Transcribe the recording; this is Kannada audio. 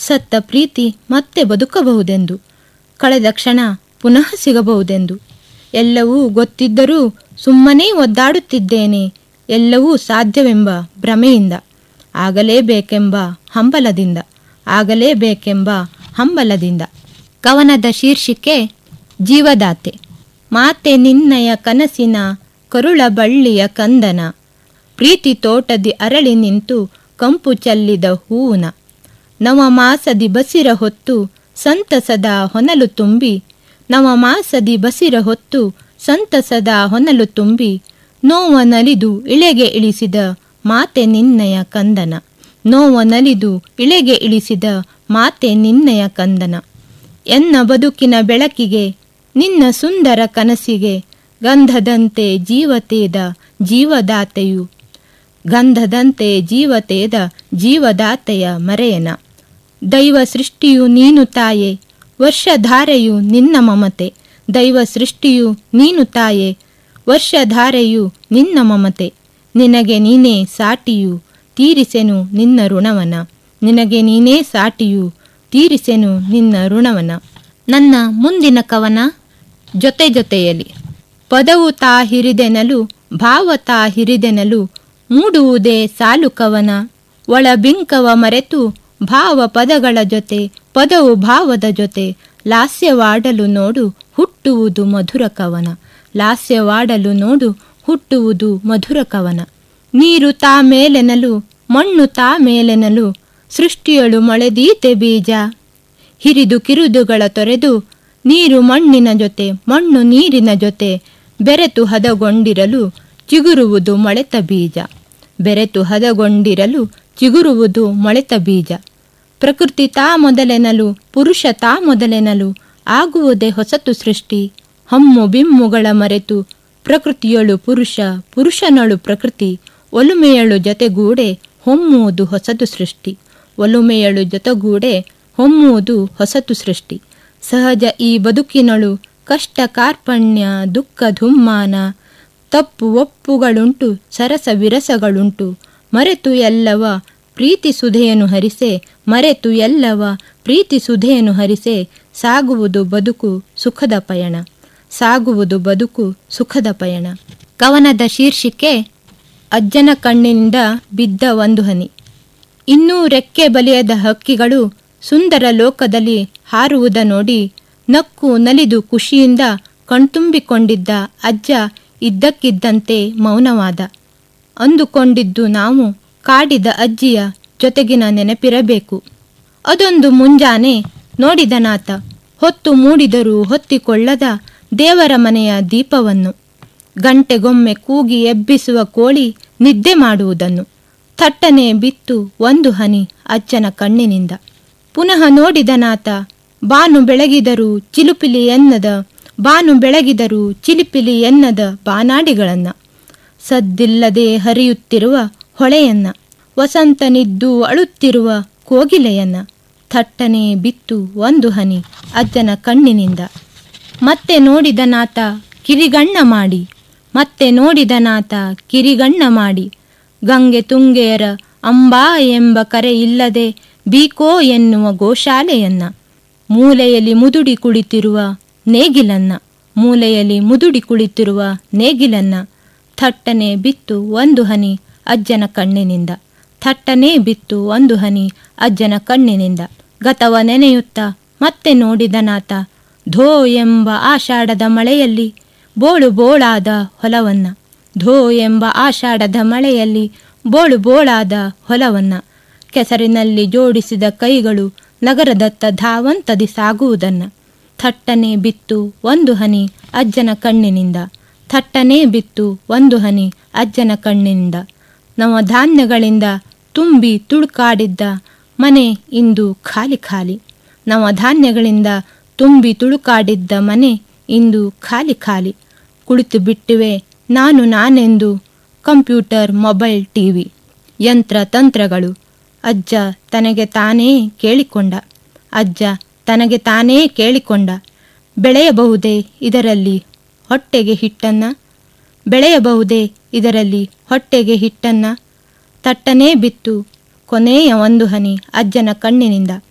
ಸತ್ತ ಪ್ರೀತಿ ಮತ್ತೆ ಬದುಕಬಹುದೆಂದು ಕಳೆದ ಕ್ಷಣ ಪುನಃ ಸಿಗಬಹುದೆಂದು ಎಲ್ಲವೂ ಗೊತ್ತಿದ್ದರೂ ಸುಮ್ಮನೆ ಒದ್ದಾಡುತ್ತಿದ್ದೇನೆ ಎಲ್ಲವೂ ಸಾಧ್ಯವೆಂಬ ಭ್ರಮೆಯಿಂದ ಆಗಲೇಬೇಕೆಂಬ ಹಂಬಲದಿಂದ ಆಗಲೇಬೇಕೆಂಬ ಹಂಬಲದಿಂದ ಕವನದ ಶೀರ್ಷಿಕೆ ಜೀವದಾತೆ ಮಾತೆ ನಿನ್ನಯ ಕನಸಿನ ಕರುಳ ಬಳ್ಳಿಯ ಕಂದನ ಪ್ರೀತಿ ತೋಟದಿ ಅರಳಿ ನಿಂತು ಕಂಪು ಚೆಲ್ಲಿದ ಹೂವುನ ನವ ಮಾಸದಿ ಬಸಿರ ಹೊತ್ತು ಸಂತಸದ ಹೊನಲು ತುಂಬಿ ನವ ಮಾಸದಿ ಬಸಿರ ಹೊತ್ತು ಸಂತಸದ ಹೊನಲು ತುಂಬಿ ನೋವ ನಲಿದು ಇಳೆಗೆ ಇಳಿಸಿದ ಮಾತೆ ನಿನ್ನಯ ಕಂದನ ನೋವ ನಲಿದು ಇಳೆಗೆ ಇಳಿಸಿದ ಮಾತೆ ನಿನ್ನಯ ಕಂದನ ಎನ್ನ ಬದುಕಿನ ಬೆಳಕಿಗೆ ನಿನ್ನ ಸುಂದರ ಕನಸಿಗೆ ಗಂಧದಂತೆ ಜೀವತೇದ ಜೀವದಾತೆಯು ಗಂಧದಂತೆ ಜೀವತೇದ ಜೀವದಾತೆಯ ಮರೆಯನ ದೈವ ಸೃಷ್ಟಿಯು ನೀನು ತಾಯೆ ವರ್ಷಧಾರೆಯು ನಿನ್ನ ಮಮತೆ ದೈವ ಸೃಷ್ಟಿಯು ನೀನು ತಾಯೆ ವರ್ಷಧಾರೆಯು ನಿನ್ನ ಮಮತೆ ನಿನಗೆ ನೀನೇ ಸಾಟಿಯು ತೀರಿಸೆನು ನಿನ್ನ ಋಣವನ ನಿನಗೆ ನೀನೇ ಸಾಟಿಯು ತೀರಿಸೆನು ನಿನ್ನ ಋಣವನ ನನ್ನ ಮುಂದಿನ ಕವನ ಜೊತೆ ಜೊತೆಯಲಿ ಪದವು ತಾ ಹಿರಿದೆನಲು ಭಾವ ತಾ ಹಿರಿದೆನಲು ಮೂಡುವುದೇ ಸಾಲು ಕವನ ಒಳ ಬಿಂಕವ ಮರೆತು ಭಾವ ಪದಗಳ ಜೊತೆ ಪದವು ಭಾವದ ಜೊತೆ ಲಾಸ್ಯವಾಡಲು ನೋಡು ಹುಟ್ಟುವುದು ಮಧುರ ಕವನ ಲಾಸ್ಯವಾಡಲು ನೋಡು ಹುಟ್ಟುವುದು ಮಧುರ ಕವನ ನೀರು ತಾ ಮೇಲೆನಲು ಮಣ್ಣು ತಾ ಮೇಲೆನಲು ಸೃಷ್ಟಿಯಳು ಮೊಳೆದೀತೆ ಬೀಜ ಹಿರಿದು ಕಿರುದುಗಳ ತೊರೆದು ನೀರು ಮಣ್ಣಿನ ಜೊತೆ ಮಣ್ಣು ನೀರಿನ ಜೊತೆ ಬೆರೆತು ಹದಗೊಂಡಿರಲು ಚಿಗುರುವುದು ಮೊಳೆತ ಬೀಜ ಬೆರೆತು ಹದಗೊಂಡಿರಲು ಚಿಗುರುವುದು ಮೊಳೆತ ಬೀಜ ಪ್ರಕೃತಿ ತಾ ಮೊದಲೆನಲು ಪುರುಷ ತಾ ಮೊದಲೆನಲು ಆಗುವುದೇ ಹೊಸತು ಸೃಷ್ಟಿ ಹಮ್ಮು ಬಿಮ್ಮುಗಳ ಮರೆತು ಪ್ರಕೃತಿಯಳು ಪುರುಷ ಪುರುಷನಳು ಪ್ರಕೃತಿ ಒಲುಮೆಯಳು ಜೊತೆಗೂಡೆ ಹೊಮ್ಮುವುದು ಹೊಸತು ಸೃಷ್ಟಿ ಒಲುಮೆಯಳು ಜೊತೆಗೂಡೆ ಹೊಮ್ಮುವುದು ಹೊಸತು ಸೃಷ್ಟಿ ಸಹಜ ಈ ಬದುಕಿನಳು ಕಷ್ಟ ಕಾರ್ಪಣ್ಯ ದುಃಖ ಧುಮ್ಮಾನ ತಪ್ಪು ಒಪ್ಪುಗಳುಂಟು ಸರಸ ವಿರಸಗಳುಂಟು ಮರೆತು ಎಲ್ಲವ ಪ್ರೀತಿ ಸುಧೆಯನ್ನು ಹರಿಸೆ ಮರೆತು ಎಲ್ಲವ ಪ್ರೀತಿ ಸುಧೆಯನ್ನು ಹರಿಸೆ ಸಾಗುವುದು ಬದುಕು ಸುಖದ ಪಯಣ ಸಾಗುವುದು ಬದುಕು ಸುಖದ ಪಯಣ ಕವನದ ಶೀರ್ಷಿಕೆ ಅಜ್ಜನ ಕಣ್ಣಿನಿಂದ ಬಿದ್ದ ಒಂದು ಹನಿ ಇನ್ನೂ ರೆಕ್ಕೆ ಬಲಿಯದ ಹಕ್ಕಿಗಳು ಸುಂದರ ಲೋಕದಲ್ಲಿ ಹಾರುವುದ ನೋಡಿ ನಕ್ಕು ನಲಿದು ಖುಷಿಯಿಂದ ಕಣ್ತುಂಬಿಕೊಂಡಿದ್ದ ಅಜ್ಜ ಇದ್ದಕ್ಕಿದ್ದಂತೆ ಮೌನವಾದ ಅಂದುಕೊಂಡಿದ್ದು ನಾವು ಕಾಡಿದ ಅಜ್ಜಿಯ ಜೊತೆಗಿನ ನೆನಪಿರಬೇಕು ಅದೊಂದು ಮುಂಜಾನೆ ನೋಡಿದನಾತ ಹೊತ್ತು ಮೂಡಿದರೂ ಹೊತ್ತಿಕೊಳ್ಳದ ದೇವರ ಮನೆಯ ದೀಪವನ್ನು ಗಂಟೆಗೊಮ್ಮೆ ಕೂಗಿ ಎಬ್ಬಿಸುವ ಕೋಳಿ ನಿದ್ದೆ ಮಾಡುವುದನ್ನು ಥಟ್ಟನೆ ಬಿತ್ತು ಒಂದು ಹನಿ ಅಜ್ಜನ ಕಣ್ಣಿನಿಂದ ಪುನಃ ನೋಡಿದನಾತ ಬಾನು ಬೆಳಗಿದರೂ ಚಿಲುಪಿಲಿ ಎನ್ನದ ಬಾನು ಬೆಳಗಿದರೂ ಚಿಲಿಪಿಲಿ ಎನ್ನದ ಬಾನಾಡಿಗಳನ್ನ ಸದ್ದಿಲ್ಲದೆ ಹರಿಯುತ್ತಿರುವ ಹೊಳೆಯನ್ನ ವಸಂತನಿದ್ದು ಅಳುತ್ತಿರುವ ಕೋಗಿಲೆಯನ್ನ ಥಟ್ಟನೆ ಬಿತ್ತು ಒಂದು ಹನಿ ಅಜ್ಜನ ಕಣ್ಣಿನಿಂದ ಮತ್ತೆ ನೋಡಿದನಾತ ಕಿರಿಗಣ್ಣ ಮಾಡಿ ಮತ್ತೆ ನೋಡಿದನಾತ ಕಿರಿಗಣ್ಣ ಮಾಡಿ ಗಂಗೆ ತುಂಗೆಯರ ಅಂಬಾ ಎಂಬ ಕರೆ ಇಲ್ಲದೆ ಬೀಕೋ ಎನ್ನುವ ಗೋಶಾಲೆಯನ್ನ ಮೂಲೆಯಲ್ಲಿ ಮುದುಡಿ ಕುಳಿತಿರುವ ನೇಗಿಲನ್ನ ಮೂಲೆಯಲ್ಲಿ ಮುದುಡಿ ಕುಳಿತಿರುವ ನೇಗಿಲನ್ನ ಥಟ್ಟನೆ ಬಿತ್ತು ಒಂದು ಹನಿ ಅಜ್ಜನ ಕಣ್ಣಿನಿಂದ ಥಟ್ಟನೆ ಬಿತ್ತು ಒಂದು ಹನಿ ಅಜ್ಜನ ಕಣ್ಣಿನಿಂದ ಗತವ ನೆನೆಯುತ್ತಾ ಮತ್ತೆ ನೋಡಿದನಾತ ಧೋ ಎಂಬ ಆಷಾಢದ ಮಳೆಯಲ್ಲಿ ಬೋಳು ಬೋಳಾದ ಹೊಲವನ್ನ ಧೋ ಎಂಬ ಆಷಾಢದ ಮಳೆಯಲ್ಲಿ ಬೋಳು ಬೋಳಾದ ಹೊಲವನ್ನ ಕೆಸರಿನಲ್ಲಿ ಜೋಡಿಸಿದ ಕೈಗಳು ನಗರದತ್ತ ಧಾವಂತದಿ ಸಾಗುವುದನ್ನ ಥಟ್ಟನೆ ಬಿತ್ತು ಒಂದು ಹನಿ ಅಜ್ಜನ ಕಣ್ಣಿನಿಂದ ಥಟ್ಟನೆ ಬಿತ್ತು ಒಂದು ಹನಿ ಅಜ್ಜನ ಕಣ್ಣಿನಿಂದ ನವ ಧಾನ್ಯಗಳಿಂದ ತುಂಬಿ ತುಳುಕಾಡಿದ್ದ ಮನೆ ಇಂದು ಖಾಲಿ ಖಾಲಿ ನವ ಧಾನ್ಯಗಳಿಂದ ತುಂಬಿ ತುಳುಕಾಡಿದ್ದ ಮನೆ ಇಂದು ಖಾಲಿ ಖಾಲಿ ಕುಳಿತು ಬಿಟ್ಟಿವೆ ನಾನು ನಾನೆಂದು ಕಂಪ್ಯೂಟರ್ ಮೊಬೈಲ್ ಟಿವಿ ಯಂತ್ರ ತಂತ್ರಗಳು ಅಜ್ಜ ತನಗೆ ತಾನೇ ಕೇಳಿಕೊಂಡ ಅಜ್ಜ ತನಗೆ ತಾನೇ ಕೇಳಿಕೊಂಡ ಬೆಳೆಯಬಹುದೇ ಇದರಲ್ಲಿ ಹೊಟ್ಟೆಗೆ ಹಿಟ್ಟನ್ನ ಬೆಳೆಯಬಹುದೇ ಇದರಲ್ಲಿ ಹೊಟ್ಟೆಗೆ ಹಿಟ್ಟನ್ನ ತಟ್ಟನೇ ಬಿತ್ತು ಕೊನೆಯ ಒಂದು ಹನಿ ಅಜ್ಜನ ಕಣ್ಣಿನಿಂದ